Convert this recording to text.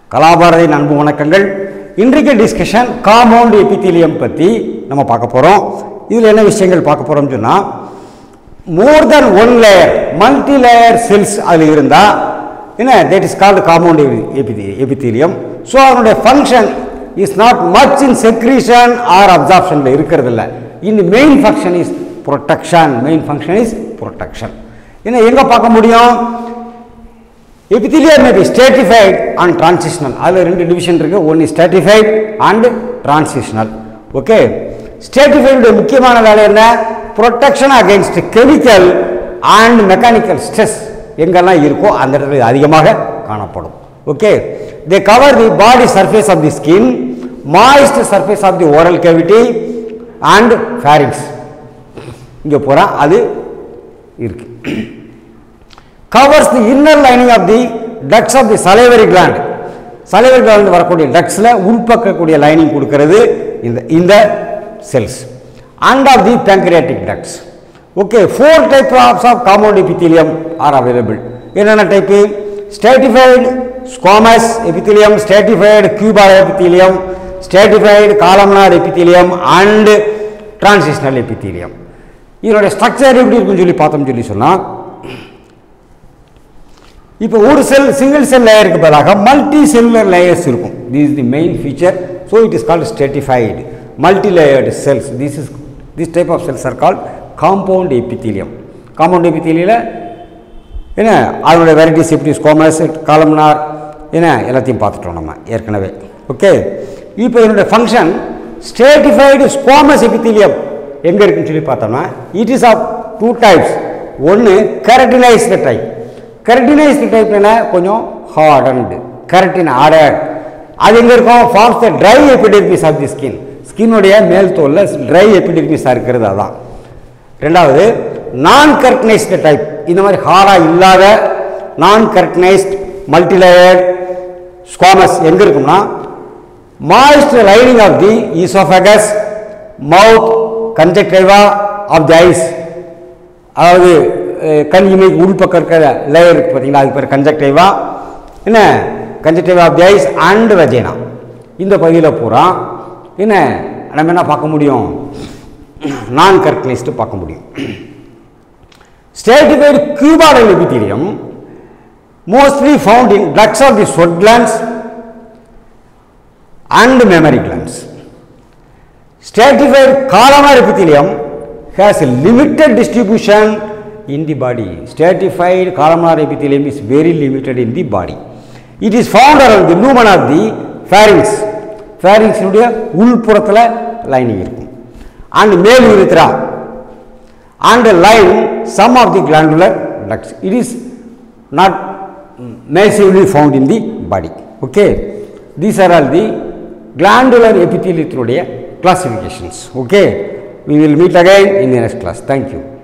கலாபாரதியின் அன்பு வணக்கங்கள் இன்றைக்கு டிஸ்கஷன் காம்பவுண்ட் எபித்தீலியம் பற்றி நம்ம பார்க்க போகிறோம் இதில் என்ன விஷயங்கள் பார்க்க போகிறோம்னு சொன்னால் more than one layer multi layer cells அதில் இருந்தால் என்ன தட் இஸ் கால்டு காம்பவுண்ட் எபிதி எபித்தீலியம் ஸோ அதனுடைய function is not much in secretion or அப்சார்ப்ஷனில் இருக்கிறது இல்லை in main function is protection main function is protection என்ன எங்கே பார்க்க முடியும் epithelium may be stratified and transitional அதில் ரெண்டு டிவிஷன் இருக்குது ஒன்று stratified and transitional okay stratified முக்கியமான வேலை என்ன protection against chemical and mechanical stress எங்கெல்லாம் இருக்கோ அந்த இடத்துல இது அதிகமாக காணப்படும் okay they cover the body surface of the skin moist surface of the oral cavity and pharynx இங்கே போகிறா அது இருக்கு covers the inner lining of the ducts of the salivary gland salivary gland வரக்கூடிய டக்ஸில் உள்பக்கக்கூடிய லைனிங் கொடுக்கிறது இந்த இந்த cells and of the pancreatic ducts okay four type of of compound epithelium are available என்னென்ன type stratified squamous epithelium stratified cuboidal epithelium stratified columnar epithelium and transitional epithelium இதனுடைய structure எப்படி இருக்குன்னு சொல்லி பார்த்தோம்னு சொல்லி சொன்னால் இப்போ ஒரு செல் சிங்கிள் செல் லேயருக்கு பதிலாக மல்டி செல்லுலர் லேயர்ஸ் இருக்கும் this is the main feature so it is called stratified multi layered cells this is this type of cells are called compound epithelium compound எபித்தீலியில் என்ன அதனுடைய வெரைட்டிஸ் எப்படி ஸ்கோமஸ் காலம்னார் என்ன எல்லாத்தையும் பார்த்துட்டோம் நம்ம ஏற்கனவே ஓகே இப்போ இதனுடைய ஃபங்க்ஷன் ஸ்டேட்டிஃபைடு ஸ்கோமஸ் எபித்தீலியம் எங்கே இருக்குன்னு சொல்லி பார்த்தோம்னா it is of two types ஒன்று கரட்டினைஸ்டு டைப் கரட்டினைஸ்டு டைப் என்ன கொஞ்சம் ஹார்டன்டு கரட்டின் ஆடட் அது எங்கே இருக்கும் forms the dry epidermis of the skin ஸ்கின்னுடைய மேல் தோலில் ட்ரை எபிடெர்மிஸாக இருக்கிறது அதான் ரெண்டாவது நான் கரட்டினைஸ்டு டைப் இந்த மாதிரி ஹாராக இல்லாத நான் கரட்டினைஸ்ட் மல்டிலேயர்ட் ஸ்குவாமஸ் எங்கே இருக்கும்னா moist lining of the oesophagus mouth conjunctiva of the eyes அதாவது அஹ், கண் இமைக்கு உள்பக்கம் இருக்கிற லேயர் இருக்குது பார்த்தீங்களா அதுக்கு பேர் கன்ஜெக்டிவா என்ன conjunctiva of the eyes and vagina இந்த பகுதியில் பூரா என்ன நம்ம என்ன பார்க்க முடியும் நான் கரெக்ட்னைஸ்டு பார்க்க முடியும் stratified cuboidal epithelium mostly found in ducts of the sweat glands and mammary glands stratified columnar epithelium has a limited distribution in the body. Stratified columnar epithelium is very limited in the body. It is found around the lumen of the pharynx. pharynx உடைய உள்புறத்தில் lining இருக்கும் and மேல் urethra and line some of the glandular ducts. It is not massively found in the body. Okay. These are all the glandular epithelial classifications. Okay. We will meet again in the next class. Thank you.